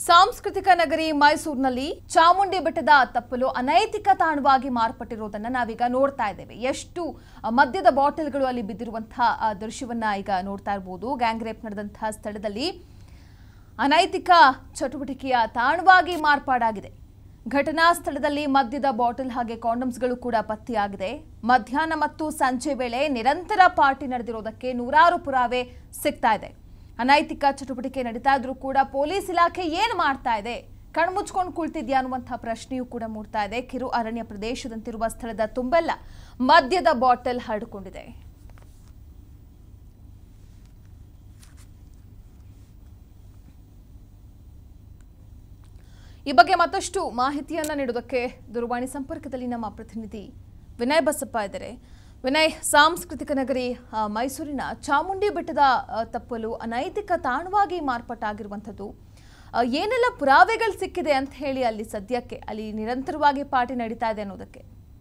ಸಾಂಸ್ಕೃತಿಕ ನಗರಿ ಮೈಸೂರಿನಲ್ಲಿ ಚಾಮುಂಡಿ ಬೆಟ್ಟದ ತಪ್ಪಲು ಅನೈತಿಕ ತಾಣವಾಗಿ ಮಾರ್ಪಟ್ಟಿರೋದನ್ನ ನಾವೀಗ ನೋಡ್ತಾ ಇದ್ದೇವೆ ಎಷ್ಟು ಆ, ಮದ್ಯದ ಬಾಟಲ್ಗಳು ಅಲ್ಲಿ ಬಿದ್ದಿರುವಂತಹ ಆ, ದೃಶ್ಯವನ್ನ ಈಗ ನೋಡ್ತಾ ಇರಬಹುದು ಗ್ಯಾಂಗ್ ರೇಪ್ ನಡೆದಂತಹ ಸ್ಥಳದಲ್ಲಿ ಅನೈತಿಕ ಚಟುವಟಿಕೆಯ ತಾಣವಾಗಿ ಮಾರ್ಪಾಡಾಗಿದೆ ಘಟನಾ ಸ್ಥಳದಲ್ಲಿ ಮದ್ಯದ ಬಾಟಲ್ ಹಾಗೆ ಕಾಂಡಮ್ಸ್ಗಳು ಕೂಡ ಪತ್ತೆಯಾಗಿದೆ ಮಧ್ಯಾಹ್ನ ಮತ್ತು ಸಂಜೆ ವೇಳೆ ನಿರಂತರ ಪಾರ್ಟಿ ನಡೆದಿರೋದಕ್ಕೆ ನೂರಾರು ಪುರಾವೆ ಸಿಗ್ತಾ ಇದೆ ಅನೈತಿಕ ಚಟುವಟಿಕೆ ನಡೀತಾ ಇದ್ರೂ ಕೂಡ ಪೊಲೀಸ್ ಇಲಾಖೆ ಏನು ಮಾಡ್ತಾ ಇದೆ ಕಣ್ಮುಚ್ಕೊಂಡು ಕುಳಿತಿದ್ಯಾ ಅನ್ನುವಂತಹ ಪ್ರಶ್ನೆಯೂ ಕೂಡ ಮೂಡ್ತಾ ಇದೆ ಕಿರು ಅರಣ್ಯ ಪ್ರದೇಶದಂತಿರುವ ಸ್ಥಳದ ತುಂಬೆಲ್ಲ ಮದ್ಯದ ಬಾಟಲ್ ಹರಡಿಕೊಂಡಿದೆ ಈ ಬಗ್ಗೆ ಮತ್ತಷ್ಟು ಮಾಹಿತಿಯನ್ನ ನೀಡೋದಕ್ಕೆ ದೂರವಾಣಿ ಸಂಪರ್ಕದಲ್ಲಿ ನಮ್ಮ ಪ್ರತಿನಿಧಿ ವಿನಯ್ ಬಸಪ್ಪ ಇದ್ದಾರೆ ವಿನಯ್ ಸಾಂಸ್ಕೃತಿಕ ನಗರಿ ಆ, ಮೈಸೂರಿನ ಚಾಮುಂಡಿ ಬೆಟ್ಟದ ಆ, ತಪ್ಪಲು ಅನೈತಿಕ ತಾಣವಾಗಿ ಮಾರ್ಪಾಟಾಗಿರುವಂಥದ್ದು ಆ, ಏನೆಲ್ಲ ಪುರಾವೆಗಳು ಸಿಕ್ಕಿದೆ ಅಂತ ಹೇಳಿ ಅಲ್ಲಿ ಸದ್ಯಕ್ಕೆ ಅಲ್ಲಿ ನಿರಂತರವಾಗಿ ಪಾರ್ಟಿ ನಡೀತಾ ಇದೆ ಅನ್ನೋದಕ್ಕೆ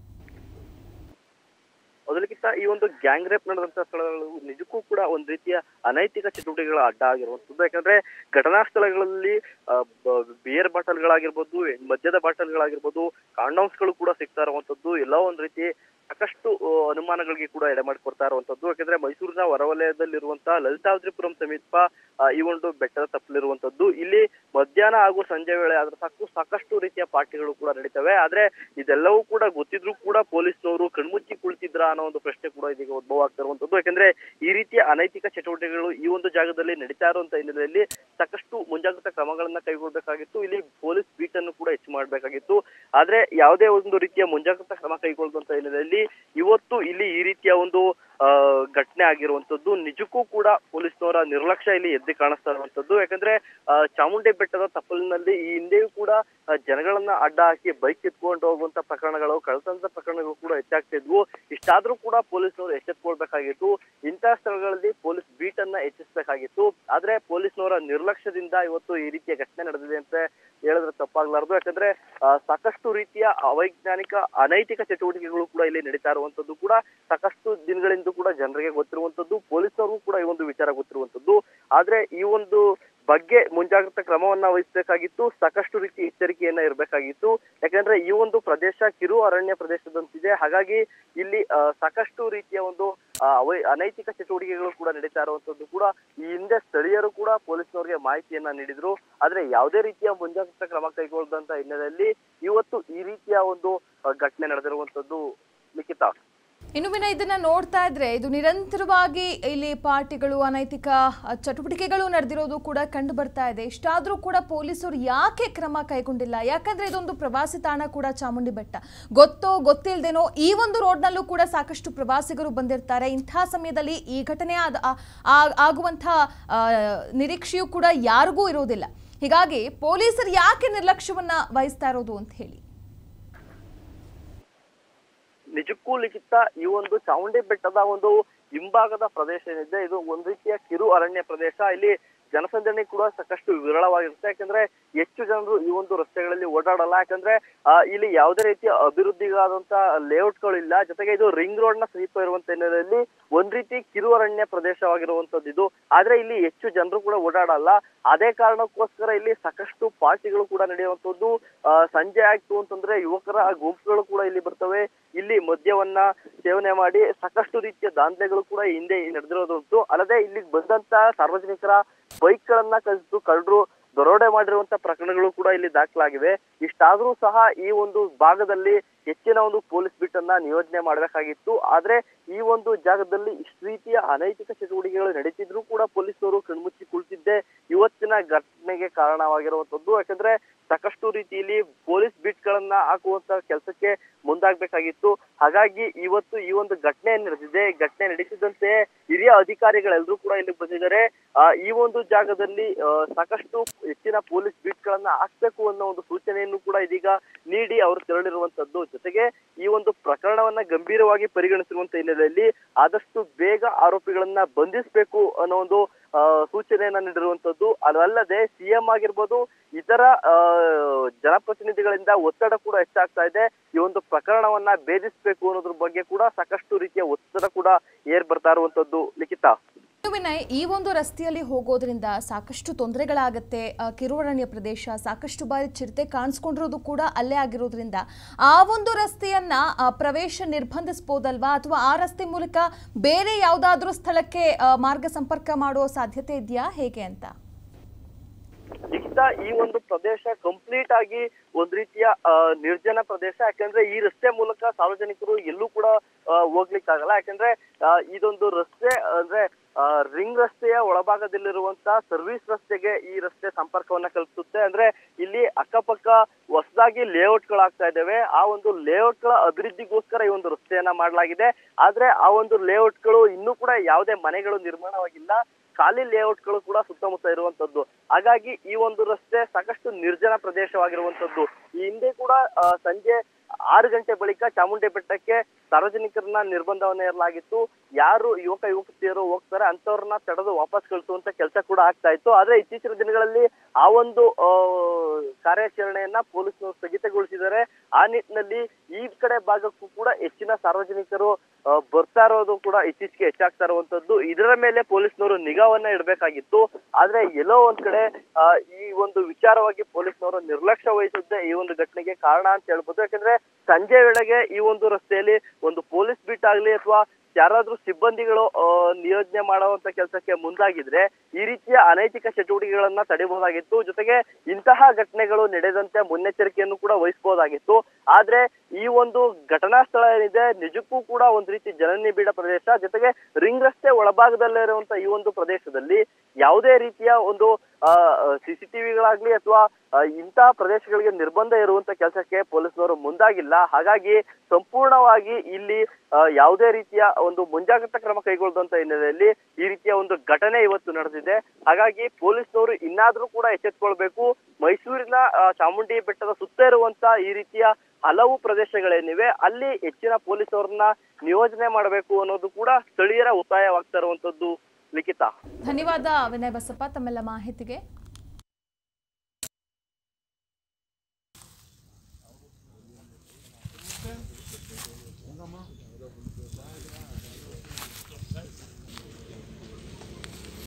ಮೊದಲಿಗಿಂತ ಈ ಒಂದು ಗ್ಯಾಂಗ್ ರೇಪ್ ನಡೆದಂತ ಸ್ಥಳಗಳು ನಿಜಕ್ಕೂ ಕೂಡ ಒಂದ್ ರೀತಿಯ ಅನೈತಿಕ ಚಟುವಟಿಕೆಗಳ ಅಡ್ಡ ಆಗಿರುವಂತದ್ದು ಯಾಕಂದ್ರೆ ಘಟನಾ ಸ್ಥಳಗಳಲ್ಲಿ ಆ, ಬ- ಬಿಯರ್ ಬಾಟಲ್ಗಳಾಗಿರ್ಬೋದು ಮದ್ಯದ ಬಾಟಲ್ಗಳಾಗಿರ್ಬೋದು ಕಾಂಡೌನ್ಸ್ಗಳು ಕೂಡ ಸಿಗ್ತಾ ಇರುವಂತದ್ದು ಎಲ್ಲ ಒಂದ್ ರೀತಿ ಸಾಕಷ್ಟು ಆ, ಅನುಮಾನಗಳಿಗೆ ಕೂಡ ಎಡೆ ಮಾಡಿಕೊಡ್ತಾ ಇರುವಂತದ್ದು ಯಾಕಂದ್ರೆ ಮೈಸೂರಿನ ಹೊರವಲಯದಲ್ಲಿರುವಂತಹ ಲಲಿತಾದ್ರಿಪುರಂ ಸಮೀಪ ಆ, ಈ ಒಂದು ಬೆಟ್ಟದ ತಪ್ಪಲಿರುವಂತದ್ದು ಇಲ್ಲಿ ಮಧ್ಯಾಹ್ನ ಹಾಗೂ ಸಂಜೆ ವೇಳೆ ಆದ್ರೆ ಸಾಕು ಸಾಕಷ್ಟು ರೀತಿಯ ಪಾರ್ಟಿಗಳು ಕೂಡ ನಡೀತವೆ ಆದ್ರೆ ಇದೆಲ್ಲವೂ ಕೂಡ ಗೊತ್ತಿದ್ರು ಕೂಡ ಪೊಲೀಸ್ನವರು ಕಣ್ಮುಚ್ಚಿ ಕುಳಿತಿದ್ರ ಅನ್ನೋ ಒಂದು ಪ್ರಶ್ನೆ ಕೂಡ ಇದೀಗ ಉದ್ಭವ ಆಗ್ತಾ ಇರುವಂತದ್ದು ಯಾಕಂದ್ರೆ ಈ ರೀತಿಯ ಅನೈತಿಕ ಚಟುವಟಿಕೆಗಳು ಈ ಒಂದು ಜಾಗದಲ್ಲಿ ನಡೀತಾ ಇರುವಂತ ಹಿನ್ನೆಲೆಯಲ್ಲಿ ಸಾಕಷ್ಟು ಮುಂಜಾಗ್ರತಾ ಕ್ರಮಗಳನ್ನ ಕೈಗೊಳ್ಳಬೇಕಾಗಿತ್ತು ಇಲ್ಲಿ ಪೊಲೀಸ್ ಬೀಟ್ ಅನ್ನು ಕೂಡ ಹೆಚ್ಚು ಮಾಡಬೇಕಾಗಿತ್ತು ಆದ್ರೆ ಯಾವುದೇ ಒಂದು ರೀತಿಯ ಮುಂಜಾಗ್ರತಾ ಕ್ರಮ ಕೈಗೊಳ್ಳದಂತ ಹಿನ್ನೆಲೆಯಲ್ಲಿ ಇವತ್ತು ಇಲ್ಲಿ ಈ ರೀತಿಯ ಒಂದು ಆ, ಘಟನೆ ಆಗಿರುವಂತದ್ದು ನಿಜಕ್ಕೂ ಕೂಡ ಪೊಲೀಸ್ನವರ ನಿರ್ಲಕ್ಷ್ಯ ಇಲ್ಲಿ ಎದ್ದು ಕಾಣಿಸ್ತಾ ಇರುವಂತದ್ದು ಯಾಕಂದ್ರೆ ಆ, ಚಾಮುಂಡಿ ಬೆಟ್ಟದ ತಪ್ಪಲಿನಲ್ಲಿ ಈ ಹಿಂದೆಯೂ ಕೂಡ ಆ, ಜನಗಳನ್ನ ಅಡ್ಡ ಹಾಕಿ ಬೈಕ್ ಕಿತ್ಕೊಂಡು ಹೋಗುವಂತ ಪ್ರಕರಣಗಳು ಕಳ್ತನದ ಪ್ರಕರಣಗಳು ಕೂಡ ಹೆಚ್ಚಾಗ್ತಾ ಇದ್ವು ಇಷ್ಟಾದ್ರೂ ಕೂಡ ಪೊಲೀಸ್ನವರು ಎಚ್ಚೆತ್ಕೊಳ್ಬೇಕಾಗಿತ್ತು ಇಂತಹ ಸ್ಥಳಗಳಲ್ಲಿ ಪೊಲೀಸ್ ಬೀಟ್ ಅನ್ನ ಹೆಚ್ಚಿಸಬೇಕಾಗಿತ್ತು ಆದ್ರೆ ಪೊಲೀಸ್ನವರ ನಿರ್ಲಕ್ಷ್ಯದಿಂದ ಇವತ್ತು ಈ ರೀತಿಯ ಘಟನೆ ನಡೆದಿದೆ ಅಂತ ಹೇಳಿದ್ರೆ ತಪ್ಪಾಗ್ಲಾರ್ದು ಯಾಕಂದ್ರೆ ಆ, ಸಾಕಷ್ಟು ರೀತಿಯ ಅವೈಜ್ಞಾನಿಕ ಅನೈತಿಕ ಚಟುವಟಿಕೆಗಳು ಕೂಡ ಇಲ್ಲಿ ನಡೀತಾ ಇರುವಂತದ್ದು ಕೂಡ ಸಾಕಷ್ಟು ದಿನಗಳಿಂದ ಕೂಡ ಜನರಿಗೆ ಗೊತ್ತಿರುವಂತದ್ದು ಪೊಲೀಸರಿಗೂ ಕೂಡ ಈ ಒಂದು ವಿಚಾರ ಗೊತ್ತಿರುವಂತದ್ದು ಆದ್ರೆ ಈ ಒಂದು ಬಗ್ಗೆ ಮುಂಜಾಗ್ರತಾ ಕ್ರಮವನ್ನ ವಹಿಸಬೇಕಾಗಿತ್ತು ಸಾಕಷ್ಟು ರೀತಿ ಎಚ್ಚರಿಕೆಯನ್ನ ಇರಬೇಕಾಗಿತ್ತು ಯಾಕಂದ್ರೆ ಈ ಒಂದು ಪ್ರದೇಶ ಕಿರು ಅರಣ್ಯ ಪ್ರದೇಶದಂತಿದೆ ಹಾಗಾಗಿ ಇಲ್ಲಿ ಆ, ಸಾಕಷ್ಟು ರೀತಿಯ ಒಂದು ಆ, ಅವೈ ಅನೈತಿಕ ಚಟುವಟಿಕೆಗಳು ಕೂಡ ನಡೀತಾ ಇರುವಂತದ್ದು ಕೂಡ ಈ ಹಿಂದೆ ಸ್ಥಳೀಯರು ಕೂಡ ಪೊಲೀಸ್ನವರಿಗೆ ಮಾಹಿತಿಯನ್ನ ನೀಡಿದ್ರು ಆದ್ರೆ ಯಾವುದೇ ರೀತಿಯ ಮುಂಜಾಗ್ರತಾ ಕ್ರಮ ಕೈಗೊಳ್ಳದಂತ ಹಿನ್ನೆಲೆಯಲ್ಲಿ ಇವತ್ತು ಈ ರೀತಿಯ ಒಂದು ಆ, ಘಟನೆ ನಡೆದಿರುವಂತದ್ದು ಲಿಖಿತ ಇನ್ನು ವಿನ ಇದನ್ನ ನೋಡ್ತಾ ಇದ್ರೆ ಇದು ನಿರಂತರವಾಗಿ ಇಲ್ಲಿ ಪಾರ್ಟಿಗಳು ಅನೈತಿಕ ಅ, ಚಟುವಟಿಕೆಗಳು ನಡೆದಿರೋದು ಕೂಡ ಕಂಡು ಬರ್ತಾ ಇದೆ ಇಷ್ಟಾದ್ರೂ ಕೂಡ ಪೊಲೀಸರು ಯಾಕೆ ಕ್ರಮ ಕೈಗೊಂಡಿಲ್ಲ ಯಾಕಂದ್ರೆ ಇದೊಂದು ಪ್ರವಾಸಿ ತಾಣ ಕೂಡ ಚಾಮುಂಡಿ ಬೆಟ್ಟ ಗೊತ್ತೋ ಗೊತ್ತಿಲ್ದೇನೋ ಈ ಒಂದು ರೋಡ್ನಲ್ಲೂ ಕೂಡ ಸಾಕಷ್ಟು ಪ್ರವಾಸಿಗರು ಬಂದಿರ್ತಾರೆ ಇಂಥ ಸಮಯದಲ್ಲಿ ಈ ಘಟನೆ ಆದ ಆ- ಆ- ಆಗುವಂಥ ಆ, ನಿರೀಕ್ಷೆಯೂ ಕೂಡ ಯಾರಿಗೂ ಇರೋದಿಲ್ಲ ಹೀಗಾಗಿ ಪೊಲೀಸರು ಯಾಕೆ ನಿರ್ಲಕ್ಷ್ಯವನ್ನ ವಹಿಸ್ತಾ ಇರೋದು ಅಂತ ಹೇಳಿ ನಿಜಕ್ಕೂ ಲಿಖಿತ ಈ ಒಂದು ಚಾಮುಂಡಿ ಬೆಟ್ಟದ ಒಂದು ಹಿಂಭಾಗದ ಪ್ರದೇಶ ಏನಿದೆ ಇದು ಒಂದು ರೀತಿಯ ಕಿರು ಅರಣ್ಯ ಪ್ರದೇಶ ಇಲ್ಲಿ ಜನಸಂದಣಿ ಕೂಡ ಸಾಕಷ್ಟು ವಿರಳವಾಗಿರುತ್ತೆ ಯಾಕಂದ್ರೆ ಹೆಚ್ಚು ಜನರು ಈ ಒಂದು ರಸ್ತೆಗಳಲ್ಲಿ ಓಡಾಡಲ್ಲ ಯಾಕಂದ್ರೆ ಆ, ಇಲ್ಲಿ ಯಾವುದೇ ರೀತಿಯ ಅಭಿವೃದ್ಧಿಗಾದಂತ ಲೇಔಟ್ಗಳು ಇಲ್ಲ ಜೊತೆಗೆ ಇದು ರಿಂಗ್ ರೋಡ್ ನ ಸಮೀಪ ಇರುವಂತ ಹಿನ್ನೆಲೆಯಲ್ಲಿ ಒಂದ್ ರೀತಿ ಕಿರು ಅರಣ್ಯ ಪ್ರದೇಶವಾಗಿರುವಂತದ್ದು ಇದು ಆದ್ರೆ ಇಲ್ಲಿ ಹೆಚ್ಚು ಜನರು ಕೂಡ ಓಡಾಡಲ್ಲ ಅದೇ ಕಾರಣಕ್ಕೋಸ್ಕರ ಇಲ್ಲಿ ಸಾಕಷ್ಟು ಪಾರ್ಟಿಗಳು ಕೂಡ ನಡೆಯುವಂತದ್ದು ಆ, ಸಂಜೆ ಆಯ್ತು ಅಂತಂದ್ರೆ ಯುವಕರ ಗುಂಪುಗಳು ಕೂಡ ಇಲ್ಲಿ ಬರ್ತವೆ ಇಲ್ಲಿ ಮದ್ಯವನ್ನ ಸೇವನೆ ಮಾಡಿ ಸಾಕಷ್ಟು ರೀತಿಯ ದಾಂಧಲೆಗಳು ಕೂಡ ಹಿಂದೆ ನಡೆದಿರೋದುಂಟು ಅಲ್ಲದೆ ಇಲ್ಲಿಗೆ ಬಂದಂತ ಸಾರ್ವಜನಿಕರ ಬೈಕ್ ಗಳನ್ನ ಕಸಿದು ಕಳ್ಳರು ದರೋಡೆ ಮಾಡಿರುವಂತ ಪ್ರಕರಣಗಳು ಕೂಡ ಇಲ್ಲಿ ದಾಖಲಾಗಿವೆ ಇಷ್ಟಾದ್ರೂ ಸಹ ಈ ಒಂದು ಭಾಗದಲ್ಲಿ ಹೆಚ್ಚಿನ ಒಂದು ಪೊಲೀಸ್ ಬಿಟ್ ಅನ್ನ ನಿಯೋಜನೆ ಮಾಡಬೇಕಾಗಿತ್ತು ಆದ್ರೆ ಈ ಒಂದು ಜಾಗದಲ್ಲಿ ಇಷ್ಟು ರೀತಿಯ ಅನೈತಿಕ ಚಟುವಟಿಕೆಗಳು ನಡೀತಿದ್ರು ಕೂಡ ಪೊಲೀಸರು ಕಣ್ಮುಚ್ಚಿ ಕುಳಿತಿದ್ದೆ ಇವತ್ತಿನ ಘಟನೆಗೆ ಕಾರಣವಾಗಿರುವಂತದ್ದು ಯಾಕಂದ್ರೆ ಸಾಕಷ್ಟು ರೀತಿಯಲ್ಲಿ ಪೊಲೀಸ್ ಬಿಟ್ ಗಳನ್ನ ಹಾಕುವಂತ ಕೆಲಸಕ್ಕೆ ಮುಂದಾಗ್ಬೇಕಾಗಿತ್ತು ಹಾಗಾಗಿ ಇವತ್ತು ಈ ಒಂದು ಘಟನೆ ನಡೆದಿದೆ ಘಟನೆ ನಡೀತಿದ್ದಂತೆ ಹಿರಿಯ ಅಧಿಕಾರಿಗಳೆಲ್ಲರೂ ಕೂಡ ಇಲ್ಲಿ ಬಂದಿದ್ದಾರೆ ಆ, ಈ ಒಂದು ಜಾಗದಲ್ಲಿ ಆ, ಸಾಕಷ್ಟು ಹೆಚ್ಚಿನ ಪೊಲೀಸ್ ಬೀಟ್ ಗಳನ್ನ ಹಾಕ್ಬೇಕು ಅನ್ನೋ ಒಂದು ಸೂಚನೆಯನ್ನು ಕೂಡ ಇದೀಗ ನೀಡಿ ಅವರು ತೆರಳಿರುವಂತದ್ದು ಜೊತೆಗೆ ಈ ಒಂದು ಪ್ರಕರಣವನ್ನ ಗಂಭೀರವಾಗಿ ಪರಿಗಣಿಸಿರುವಂತ ಹಿನ್ನೆಲೆಯಲ್ಲಿ ಆದಷ್ಟು ಬೇಗ ಆರೋಪಿಗಳನ್ನ ಬಂಧಿಸಬೇಕು ಅನ್ನೋ ಒಂದು ಆ, ಸೂಚನೆಯನ್ನ ನೀಡಿರುವಂತದ್ದು ಅದಲ್ಲದೆ ಸಿಎಂ ಆಗಿರ್ಬೋದು ಇತರ ಆ, ಜನಪ್ರತಿನಿಧಿಗಳಿಂದ ಒತ್ತಡ ಕೂಡ ಹೆಚ್ಚಾಗ್ತಾ ಇದೆ ಈ ಒಂದು ಪ್ರಕರಣವನ್ನ ಭೇದಿಸಬೇಕು ಅನ್ನೋದ್ರ ಬಗ್ಗೆ ಕೂಡ ಸಾಕಷ್ಟು ರೀತಿಯ ಒತ್ತಡ ಕೂಡ ಏರ್ ಬರ್ತಾ ಇರುವಂತದ್ದು ಲಿಖಿತ ವಿನಯ್ ಈ ಒಂದು ರಸ್ತೆಯಲ್ಲಿ ಹೋಗೋದ್ರಿಂದ ಸಾಕಷ್ಟು ತೊಂದರೆಗಳಾಗತ್ತೆ ಆ, ಕಿರುವರಣ್ಯ ಪ್ರದೇಶ ಸಾಕಷ್ಟು ಬಾರಿ ಚಿರತೆ ಕಾಣಿಸ್ಕೊಂಡಿರೋದು ಕೂಡ ಅಲ್ಲೇ ಆಗಿರೋದ್ರಿಂದ ಆ ಒಂದು ರಸ್ತೆಯನ್ನ ಆ, ಪ್ರವೇಶ ನಿರ್ಬಂಧಿಸಬಹುದಲ್ವಾ ಅಥವಾ ಆ ರಸ್ತೆ ಮೂಲಕ ಬೇರೆ ಯಾವುದಾದ್ರೂ ಸ್ಥಳಕ್ಕೆ ಆ, ಮಾರ್ಗ ಸಂಪರ್ಕ ಮಾಡುವ ಸಾಧ್ಯತೆ ಇದೆಯಾ ಹೇಗೆ ಅಂತ ಈಗ ಈ ಒಂದು ಪ್ರದೇಶ ಕಂಪ್ಲೀಟ್ ಆಗಿ ಒಂದ್ ರೀತಿಯ ಆ, ನಿರ್ಜನ ಪ್ರದೇಶ ಯಾಕಂದ್ರೆ ಈ ರಸ್ತೆ ಮೂಲಕ ಸಾರ್ವಜನಿಕರು ಎಲ್ಲೂ ಕೂಡ ಆ, ಹೋಗ್ಲಿಕ್ಕಾಗಲ್ಲ ಯಾಕಂದ್ರೆ ಆ, ಇದೊಂದು ರಸ್ತೆ ಅಂದ್ರೆ ಆ, ರಿಂಗ್ ರಸ್ತೆಯ ಒಳಭಾಗದಲ್ಲಿರುವಂತ ಸರ್ವಿಸ್ ರಸ್ತೆಗೆ ಈ ರಸ್ತೆ ಸಂಪರ್ಕವನ್ನ ಕಲ್ಪಿಸುತ್ತೆ ಅಂದ್ರೆ ಇಲ್ಲಿ ಅಕ್ಕಪಕ್ಕ ಹೊಸದಾಗಿ ಲೇಔಟ್ ಗಳಾಗ್ತಾ ಇದ್ದಾವೆ ಆ ಒಂದು ಲೇಔಟ್ ಗಳ ಅಭಿವೃದ್ಧಿಗೋಸ್ಕರ ಈ ಒಂದು ರಸ್ತೆಯನ್ನ ಮಾಡಲಾಗಿದೆ ಆದ್ರೆ ಆ ಒಂದು ಲೇಔಟ್ ಗಳು ಇನ್ನೂ ಕೂಡ ಯಾವುದೇ ಮನೆಗಳು ನಿರ್ಮಾಣವಾಗಿಲ್ಲ ಖಾಲಿ ಲೇಔಟ್ಗಳು ಕೂಡ ಸುತ್ತಮುತ್ತ ಇರುವಂತದ್ದು ಹಾಗಾಗಿ ಈ ಒಂದು ರಸ್ತೆ ಸಾಕಷ್ಟು ನಿರ್ಜನ ಪ್ರದೇಶವಾಗಿರುವಂತದ್ದು ಈ ಹಿಂದೆ ಕೂಡ ಆ, ಸಂಜೆ ಆರು ಗಂಟೆ ಬಳಿಕ ಚಾಮುಂಡಿ ಬೆಟ್ಟಕ್ಕೆ ಸಾರ್ವಜನಿಕರನ್ನ ನಿರ್ಬಂಧವನ್ನ ಇರಲಾಗಿತ್ತು ಯಾರು ಯುವಕ ಯುವತಿಯರು ಹೋಗ್ತಾರೆ ಅಂತವ್ರನ್ನ ತಡೆದು ವಾಪಸ್ ಕಳಿಸುವಂತ ಕೆಲಸ ಕೂಡ ಆಗ್ತಾ ಇತ್ತು ಆದ್ರೆ ಇತ್ತೀಚಿನ ದಿನಗಳಲ್ಲಿ ಆ ಒಂದು ಆ, ಕಾರ್ಯಾಚರಣೆಯನ್ನ ಪೊಲೀಸರು ಸ್ಥಗಿತಗೊಳಿಸಿದ್ದಾರೆ ಆ ನಿಟ್ಟಿನಲ್ಲಿ ಈ ಕಡೆ ಭಾಗಕ್ಕೂ ಕೂಡ ಹೆಚ್ಚಿನ ಸಾರ್ವಜನಿಕರು ಆ, ಬರ್ತಾ ಇರೋದು ಕೂಡ ಇತ್ತೀಚೆಗೆ ಹೆಚ್ಚಾಗ್ತಾ ಇರುವಂತದ್ದು ಇದರ ಮೇಲೆ ಪೊಲೀಸ್ನವರು ನಿಗಾವನ್ನ ಇಡಬೇಕಾಗಿತ್ತು ಆದ್ರೆ ಎಲ್ಲೋ ಒಂದ್ ಕಡೆ ಆ, ಈ ಒಂದು ವಿಚಾರವಾಗಿ ಪೊಲೀಸ್ನವರು ನಿರ್ಲಕ್ಷ್ಯ ವಹಿಸಿದ್ದೆ ಈ ಒಂದು ಘಟನೆಗೆ ಕಾರಣ ಅಂತ ಹೇಳ್ಬೋದು ಯಾಕಂದ್ರೆ ಸಂಜೆ ವೇಳೆಗೆ ಈ ಒಂದು ರಸ್ತೆಯಲ್ಲಿ ಒಂದು ಪೊಲೀಸ್ ಬೀಟ್ ಆಗ್ಲಿ ಅಥವಾ ಯಾರಾದ್ರೂ ಸಿಬ್ಬಂದಿಗಳು ಆ, ನಿಯೋಜನೆ ಮಾಡುವಂತ ಕೆಲಸಕ್ಕೆ ಮುಂದಾಗಿದ್ರೆ ಈ ರೀತಿಯ ಅನೈತಿಕ ಚಟುವಟಿಕೆಗಳನ್ನ ತಡೆಯಬಹುದಾಗಿತ್ತು ಜೊತೆಗೆ ಇಂತಹ ಘಟನೆಗಳು ನಡೆದಂತೆ ಮುನ್ನೆಚ್ಚರಿಕೆಯನ್ನು ಕೂಡ ವಹಿಸಬಹುದಾಗಿತ್ತು ಆದ್ರೆ ಈ ಒಂದು ಘಟನಾ ಸ್ಥಳ ಏನಿದೆ ನಿಜಕ್ಕೂ ಕೂಡ ಒಂದ್ ರೀತಿ ಜನನಿಬಿಡ ಪ್ರದೇಶ ಜೊತೆಗೆ ರಿಂಗ್ ರಸ್ತೆ ಒಳಭಾಗದಲ್ಲಿರುವಂತ ಈ ಒಂದು ಪ್ರದೇಶದಲ್ಲಿ ಯಾವುದೇ ರೀತಿಯ ಒಂದು ಸಿಸಿಟಿವಿಗಳಾಗ್ಲಿ ಅಥವಾ ಇಂತಹ ಪ್ರದೇಶಗಳಿಗೆ ನಿರ್ಬಂಧ ಇರುವಂತ ಕೆಲಸಕ್ಕೆ ಪೊಲೀಸ್ನವರು ಮುಂದಾಗಿಲ್ಲ ಹಾಗಾಗಿ ಸಂಪೂರ್ಣವಾಗಿ ಇಲ್ಲಿ ಆ, ಯಾವುದೇ ರೀತಿಯ ಒಂದು ಮುಂಜಾಗ್ರತಾ ಕ್ರಮ ಕೈಗೊಳ್ಳದಂತ ಹಿನ್ನೆಲೆಯಲ್ಲಿ ಈ ರೀತಿಯ ಒಂದು ಘಟನೆ ಇವತ್ತು ನಡೆದಿದೆ ಹಾಗಾಗಿ ಪೊಲೀಸ್ನವರು ಇನ್ನಾದ್ರೂ ಕೂಡ ಎಚ್ಚೆತ್ಕೊಳ್ಬೇಕು ಮೈಸೂರಿನ ಆ, ಚಾಮುಂಡಿ ಬೆಟ್ಟದ ಸುತ್ತ ಇರುವಂತ ಈ ರೀತಿಯ ಹಲವು ಪ್ರದೇಶಗಳೇನಿವೆ ಅಲ್ಲಿ ಹೆಚ್ಚಿನ ಪೊಲೀಸ್ ಅವ್ರನ್ನ ನಿಯೋಜನೆ ಮಾಡಬೇಕು ಅನ್ನೋದು ಕೂಡ ಸ್ಥಳೀಯರ ಒತ್ತಾಯವಾಗ್ತಾ ಇರುವಂತದ್ದು ಲಿಖಿತ ಧನ್ಯವಾದ ವಿನಯ್ ಬಸಪ್ಪ ತಮ್ಮೆಲ್ಲ ಮಾಹಿತಿಗೆ